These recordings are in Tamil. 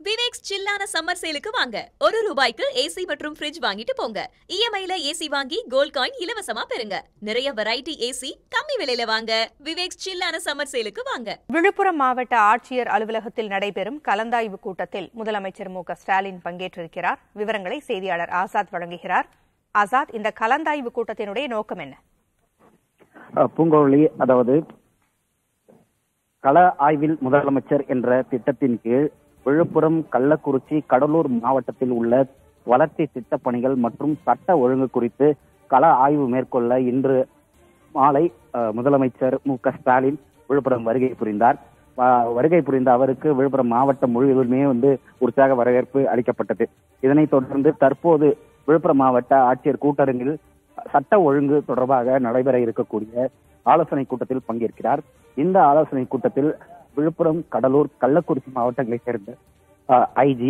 விவேக்ஸ் சில்லான சம்மர் சேலுக்கு வாங்க ஒரு ரூபாய்க்கு ஏசி மற்றும் ஃப்ரிட்ஜ் வாங்கிட்டு போங்க இஎம்ஐல ஏசி வாங்கி கோல்ட் காயின் இலவசமா பெறுங்க நிறைய வெரைட்டி ஏசி கம்மி விலையில வாங்க விவேக்ஸ் சில்லான சம்மர் சேலுக்கு வாங்க விழுப்புரம் மாவட்ட ஆட்சியர் அலுவலகத்தில் நடைபெறும் கலந்தாய்வு கூட்டத்தில் முதலமைச்சர் மு க ஸ்டாலின் பங்கேற்றிருக்கிறார் விவரங்களை செய்தியாளர் ஆசாத் வழங்குகிறார் ஆசாத் இந்த கலந்தாய்வு கூட்டத்தினுடைய நோக்கம் என்ன அஹ் பூங்கோழி அதாவது கள ஆய்வில் முதலமைச்சர் என்ற திட்டத்தின் கீழ் விழுப்புரம் கள்ளக்குறிச்சி கடலூர் மாவட்டத்தில் உள்ள வளர்ச்சி திட்டப் பணிகள் மற்றும் சட்ட ஒழுங்கு குறித்து கள ஆய்வு மேற்கொள்ள இன்று மாலை அஹ், முதலமைச்சர் மு க ஸ்டாலின் விழுப்புரம் வருகை புரிந்தார் வ- வருகை புரிந்த அவருக்கு விழுப்புரம் மாவட்டம் முழுவதுமே வந்து உற்சாக வரவேற்பு அளிக்கப்பட்டது இதனைத் தொடர்ந்து தற்போது விழுப்புரம் மாவட்ட ஆட்சியர் கூட்டரங்கில் சட்ட ஒழுங்கு தொடர்பாக நடைபெற இருக்கக்கூடிய ஆலோசனை கூட்டத்தில் பங்கேற்கிறார் இந்த ஆலோசனை கூட்டத்தில் விழுப்புரம் கடலூர் கள்ளக்குறிச்சி மாவட்டங்களைச் சேர்ந்த ஐஜி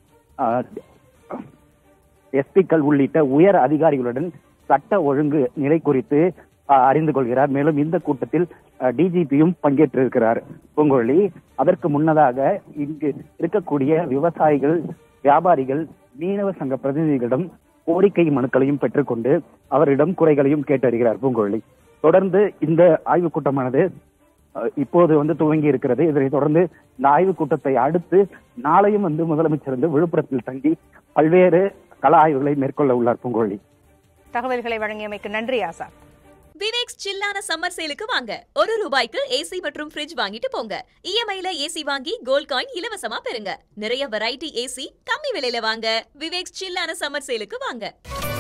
எஸ்பிக்கள் உள்ளிட்ட உயர் அதிகாரிகளுடன் சட்ட ஒழுங்கு நிலை குறித்து அஹ், அறிந்து கொள்கிறார் மேலும் இந்த கூட்டத்தில் டிஜிபியும் பங்கேற்றிருக்கிறார் பூங்கொழி அதற்கு முன்னதாக இங்கு இருக்கக்கூடிய விவசாயிகள் வியாபாரிகள் மீனவ சங்க பிரதிநிதிகளிடம் கோரிக்கை மனுக்களையும் பெற்றுக்கொண்டு அவரிடம் குறைகளையும் கேட்டறிகிறார் பூங்கொழி தொடர்ந்து இந்த ஆய்வுக் கூட்டமானது அஹ், இப்போது வந்து துவங்கி இருக்கிறது இதனைத் தொடர்ந்து இந்த ஆய்வுக் கூட்டத்தை அடுத்து நாளையும் வந்து முதலமைச்சர் வந்து விழுப்புரத்தில் தங்கி பல்வேறு கள ஆய்வுகளை மேற்கொள்ள உள்ளார் பூங்கொழி தகவல்களை வழங்கியமைக்கு நன்றி ஆசாத் விவேக்ஸ் சில்லான சம்மர் சேலுக்கு வாங்க ஒரு ரூபாய்க்கு ஏசி மற்றும் ஃப்ரிட்ஜ் வாங்கிட்டு போங்க இஎம்ஐல ஏசி வாங்கி கோல்ட் காயின் இலவசமா பெறுங்க நிறைய வெரைட்டி ஏசி கம்மி விலையில வாங்க விவேக்ஸ் சில்லான சம்மர் சேலுக்கு வாங்க